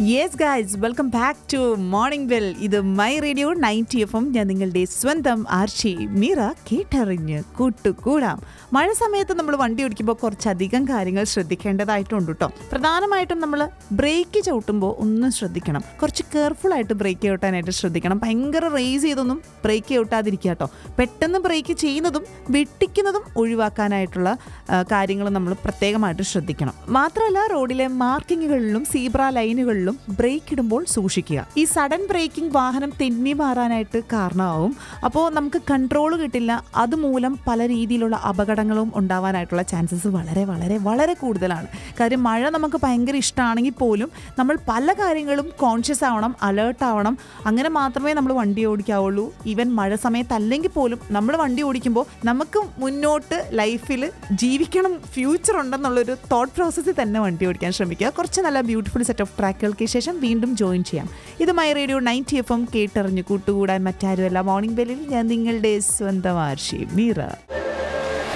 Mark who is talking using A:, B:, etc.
A: yes guys welcome back to morning well ഇത് my radio ninety F M ഞാൻ നിങ്ങളുടെ സ്വന്തം ആർച്ചി മീറ കേട്ടറിഞ്ഞ് കൂട്ടുകൂടാം മഴ സമയത്ത് നമ്മൾ വണ്ടി ഓടിക്കുമ്പോൾ കുറച്ചധികം കാര്യങ്ങൾ ശ്രദ്ധിക്കേണ്ടതായിട്ടുണ്ട് കേട്ടോ പ്രധാനമായിട്ടും നമ്മൾ ബ്രേക്ക് ചവിട്ടുമ്പോൾ ഒന്ന് ശ്രദ്ധിക്കണം കുറച്ച് കെയർഫുൾ ആയിട്ട് ബ്രേക്ക് ചവിട്ടാനായിട്ട് ശ്രദ്ധിക്കണം ഭയങ്കര റേസ് ചെയ്തൊന്നും ബ്രേക്ക് ചവിട്ടാതിരിക്കുക കേട്ടോ പെട്ടെന്ന് ബ്രേക്ക് ചെയ്യുന്നതും വെട്ടിക്കുന്നതും ഒഴിവാക്കാനായിട്ടുള്ള കാര്യങ്ങൾ നമ്മൾ പ്രത്യേകമായിട്ട് ശ്രദ്ധിക്കണം മാത്രമല്ല റോഡിലെ മാർക്കിങ്ങുകളിലും സീബ്ര ലൈനുകളിലും ബ്രേക്ക് ഇടുമ്പോൾ സൂക്ഷിക്കുക ഈ സഡൻ ബ്രേക്കിംഗ് വാഹനം തെന്നി മാറാനായിട്ട് കാരണമാവും അപ്പോൾ നമുക്ക് കൺട്രോൾ കിട്ടില്ല അതുമൂലം പല രീതിയിലുള്ള അപകടങ്ങളും ഉണ്ടാവാനായിട്ടുള്ള ചാൻസസ് വളരെ വളരെ വളരെ കൂടുതലാണ് കാര്യം മഴ നമുക്ക് ഭയങ്കര ഇഷ്ടമാണെങ്കിൽ പോലും നമ്മൾ പല കാര്യങ്ങളും കോൺഷ്യസ് ആവണം അലേർട്ട് ആവണം അങ്ങനെ മാത്രമേ നമ്മൾ വണ്ടി ഓടിക്കാവുള്ളൂ ഈവൻ മഴ സമയത്തല്ലെങ്കിൽ പോലും നമ്മൾ വണ്ടി ഓടിക്കുമ്പോൾ നമുക്ക് മുന്നോട്ട് ലൈഫിൽ ജീവിക്കണം ഫ്യൂച്ചർ ഉണ്ടെന്നുള്ളൊരു തോട്ട് പ്രോസസ്സിൽ തന്നെ വണ്ടി ഓടിക്കാൻ ശ്രമിക്കുക കുറച്ച് നല്ല ബ്യൂട്ടിഫുൾ സെറ്റ് ഓഫ് ട്രാക്കുകൾക്ക് ശേഷം വീണ്ടും ജോയിൻ ചെയ്യാം ഇത് my radio ninety F M കേട്ടറിഞ്ഞ് കൂട്ടുകൂടാൻ മറ്റാരുമല്ല മോർണിംഗ് ബെല്ലിൽ ഞാൻ നിങ്ങളുടെ സ്വന്തം ആർഷി മീറ